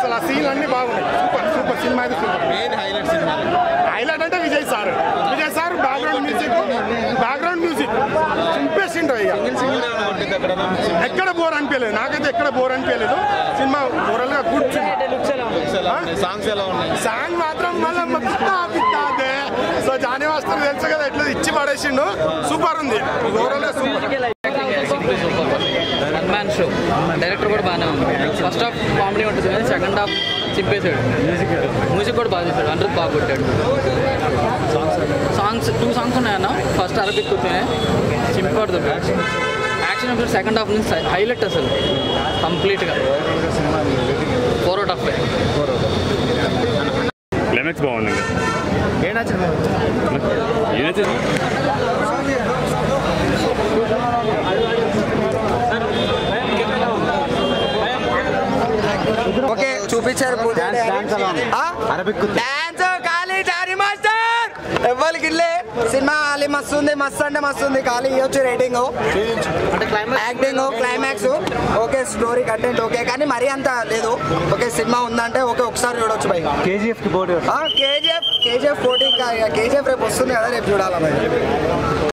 అసలు ఆ సీన్లు అన్ని బాగున్నాయి సూపర్ సూపర్ సినిమా అయితే super main highlight cinema highlight అంటే Vijay sir Vijay sir background music background music చింపేసిండ్రు ఇక సింగిల్ సింగిల్ ఉంటుంది అక్కడ ఎక్కడ బోర్ అనిపించలేదు నాకైతే ఎక్కడ బోర్ అనిపించలేదు సినిమా ఓవరాల్ గా గుడ్ సాంగ్స్ ఎలా ఉన్నాయి సాంగ్ మాత్రం మళ్ళీ పిత్తా పిత్తాదే సో జానీ మాస్టర్ తెలుసు కదా ఎట్లా ఇచ్చి పడేసిండు సూపర్ ఉంది ఓవరాల్ గా super one man show director కూడా బాగానే ఉంది ఫస్ట్ హాఫ్ కామెడీ ఉంటుంది కానీ సెకండ్ హాఫ్ చింపేశాడు మ్యూజిక్ కూడా బాగా చేశాడు అందరూ బాగా కొట్టాడు సాంగ్స్ టూ సాంగ్స్ ఉన్నాయన్న ఫస్ట్ అరబిక్ కూర్చునే చింపడుతుంది యాక్షన్ ఎపిసోడ్ సెకండ్ హాఫ్ నుంచి హైలైట్ అసలు కంప్లీట్గా ఫోర్ అవుట్ ఆఫ్ క్లైమాక్స్ బాగుంది ఏం నచ్చింది ఏదైతే ఓకే చూపించారు పూజ ఆ? అరబిక్ డాన్స్ ఖాళీ జానీ మాస్టర్ ఎవ్వరికి ఇల్లే సినిమా ఖాళీ మస్తు ఉంది మస్తు అంటే మస్తు ఉంది ఖాళీ ఇవ్వచ్చు rating acting climax okay story content okay కానీ మరీ అంత లేదు ఓకే సినిమా ఉందంటే ఓకే ఒకసారి చూడొచ్చు బై కేజీఎఫ్ కి బోర్డు కేజీఎఫ్ కేజీఎఫ్ పోటీ కేజీఎఫ్ రేపు వస్తుంది కదా రేపు చూడాలి మరి